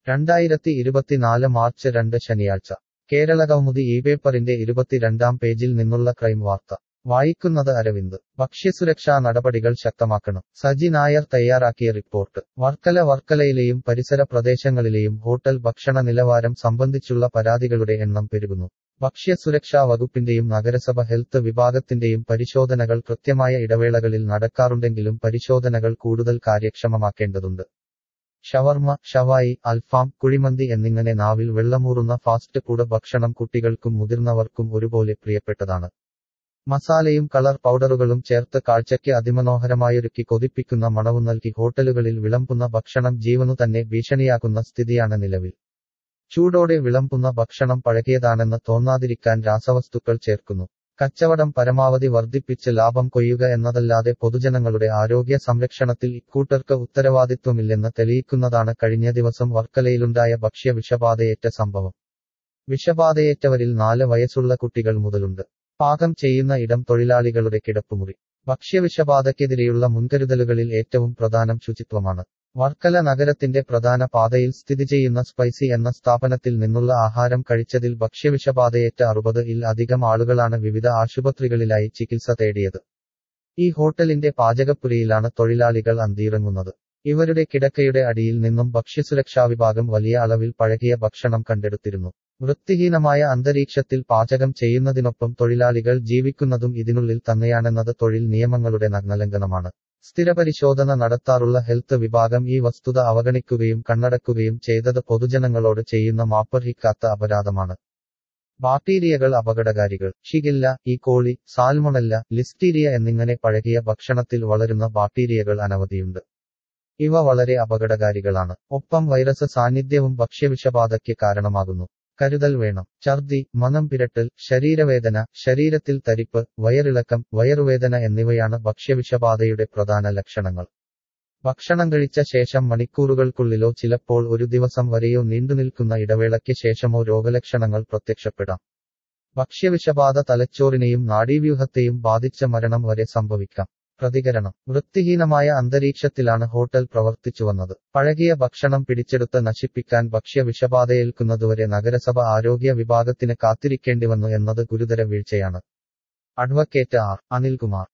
രണ്ടായിരത്തി ഇരുപത്തിനാല് മാർച്ച് രണ്ട് ശനിയാഴ്ച കേരള കൗമുദി ഈ പേപ്പറിന്റെ ഇരുപത്തിരണ്ടാം പേജിൽ നിന്നുള്ള ക്രൈം വാർത്ത വായിക്കുന്നത് അരവിന്ദ് ഭക്ഷ്യസുരക്ഷാ നടപടികൾ ശക്തമാക്കണം സജി നായർ തയ്യാറാക്കിയ റിപ്പോർട്ട് വർക്കല വർക്കലയിലെയും പരിസര പ്രദേശങ്ങളിലെയും ഹോട്ടൽ ഭക്ഷണ നിലവാരം സംബന്ധിച്ചുള്ള പരാതികളുടെ എണ്ണം പെരുകുന്നു ഭക്ഷ്യസുരക്ഷാ വകുപ്പിന്റെയും നഗരസഭ ഹെൽത്ത് വിഭാഗത്തിന്റെയും പരിശോധനകൾ കൃത്യമായ ഇടവേളകളിൽ നടക്കാറുണ്ടെങ്കിലും പരിശോധനകൾ കൂടുതൽ കാര്യക്ഷമമാക്കേണ്ടതുണ്ട് ഷവർമ ഷവായി അൽഫാം കുഴിമന്തി എന്നിങ്ങനെ നാവിൽ വെള്ളമൂറുന്ന ഫാസ്റ്റ് ഫുഡ് ഭക്ഷണം കുട്ടികൾക്കും മുതിർന്നവർക്കും ഒരുപോലെ പ്രിയപ്പെട്ടതാണ് മസാലയും കളർ പൗഡറുകളും ചേർത്ത് കാഴ്ചയ്ക്ക് അതിമനോഹരമായൊരുക്കി കൊതിപ്പിക്കുന്ന മണവും നൽകി ഹോട്ടലുകളിൽ വിളമ്പുന്ന ഭക്ഷണം ജീവനു തന്നെ ഭീഷണിയാക്കുന്ന സ്ഥിതിയാണ് നിലവിൽ ചൂടോടെ വിളമ്പുന്ന ഭക്ഷണം പഴകിയതാണെന്ന് തോന്നാതിരിക്കാൻ രാസവസ്തുക്കൾ ചേർക്കുന്നു കച്ചവടം പരമാവധി വർദ്ധിപ്പിച്ച് ലാഭം കൊയ്യുക എന്നതല്ലാതെ പൊതുജനങ്ങളുടെ ആരോഗ്യ സംരക്ഷണത്തിൽ ഇക്കൂട്ടർക്ക് ഉത്തരവാദിത്വമില്ലെന്ന് തെളിയിക്കുന്നതാണ് കഴിഞ്ഞ ദിവസം വർക്കലയിലുണ്ടായ ഭക്ഷ്യ വിഷബാധയേറ്റ സംഭവം വിഷബാധയേറ്റവരിൽ നാല് വയസ്സുള്ള കുട്ടികൾ മുതലുണ്ട് പാകം ചെയ്യുന്ന ഇടം തൊഴിലാളികളുടെ കിടപ്പുമുറി ഭക്ഷ്യവിഷബാധയ്ക്കെതിരെയുള്ള മുൻകരുതലുകളിൽ ഏറ്റവും പ്രധാനം ശുചിത്വമാണ് വർക്കല നഗരത്തിന്റെ പ്രധാന പാതയിൽ സ്ഥിതി ചെയ്യുന്ന സ്പൈസി എന്ന സ്ഥാപനത്തിൽ നിന്നുള്ള ആഹാരം കഴിച്ചതിൽ ഭക്ഷ്യവിഷബാധയേറ്റ അറുപത് ഇൽ അധികം ആളുകളാണ് വിവിധ ആശുപത്രികളിലായി ചികിത്സ തേടിയത് ഈ ഹോട്ടലിന്റെ പാചകപ്പുരയിലാണ് തൊഴിലാളികൾ അന്തിയിറങ്ങുന്നത് ഇവരുടെ കിടക്കയുടെ അടിയിൽ നിന്നും ഭക്ഷ്യസുരക്ഷാ വിഭാഗം വലിയ അളവിൽ പഴകിയ ഭക്ഷണം കണ്ടെടുത്തിരുന്നു വൃത്തിഹീനമായ അന്തരീക്ഷത്തിൽ പാചകം ചെയ്യുന്നതിനൊപ്പം തൊഴിലാളികൾ ജീവിക്കുന്നതും ഇതിനുള്ളിൽ തന്നെയാണെന്നത് തൊഴിൽ നിയമങ്ങളുടെ നഗ്നലംഘനമാണ് സ്ഥിരപരിശോധന നടത്താറുള്ള ഹെൽത്ത് വിഭാഗം ഈ വസ്തുത അവഗണിക്കുകയും കണ്ണടക്കുകയും ചെയ്തത് പൊതുജനങ്ങളോട് ചെയ്യുന്ന മാപ്പർഹിക്കാത്ത അപരാധമാണ് ബാക്ടീരിയകൾ അപകടകാരികൾ ഷിഗില്ല ഈ കോളി സാൽമൊണല്ല ലിസ്റ്റീരിയ എന്നിങ്ങനെ പഴകിയ ഭക്ഷണത്തിൽ വളരുന്ന ബാക്ടീരിയകൾ അനവധിയുണ്ട് ഇവ വളരെ അപകടകാരികളാണ് ഒപ്പം വൈറസ് സാന്നിധ്യവും ഭക്ഷ്യവിഷബാധയ്ക്ക് കാരണമാകുന്നു കരുതൽ വേണം ഛർദി മനം പിരട്ടൽ ശരീരവേദന ശരീരത്തിൽ തരിപ്പ് വയറിളക്കം വയറുവേദന എന്നിവയാണ് ഭക്ഷ്യവിഷബാധയുടെ പ്രധാന ലക്ഷണങ്ങൾ ഭക്ഷണം കഴിച്ച ശേഷം മണിക്കൂറുകൾക്കുള്ളിലോ ചിലപ്പോൾ ഒരു ദിവസം വരെയോ നീണ്ടുനിൽക്കുന്ന ഇടവേളയ്ക്ക് ശേഷമോ രോഗലക്ഷണങ്ങൾ പ്രത്യക്ഷപ്പെടാം ഭക്ഷ്യവിഷബാധ തലച്ചോറിനെയും നാഡീവ്യൂഹത്തെയും ബാധിച്ച മരണം വരെ സംഭവിക്കാം പ്രതികരണം വൃത്തിഹീനമായ അന്തരീക്ഷത്തിലാണ് ഹോട്ടൽ പ്രവർത്തിച്ചുവന്നത് പഴകിയ ഭക്ഷണം പിടിച്ചെടുത്ത് നശിപ്പിക്കാൻ ഭക്ഷ്യ വിഷബാധയേൽക്കുന്നതുവരെ നഗരസഭ ആരോഗ്യ വിഭാഗത്തിന് കാത്തിരിക്കേണ്ടിവന്നു എന്നത് ഗുരുതര വീഴ്ചയാണ് അഡ്വക്കേറ്റ് ആർ അനിൽകുമാർ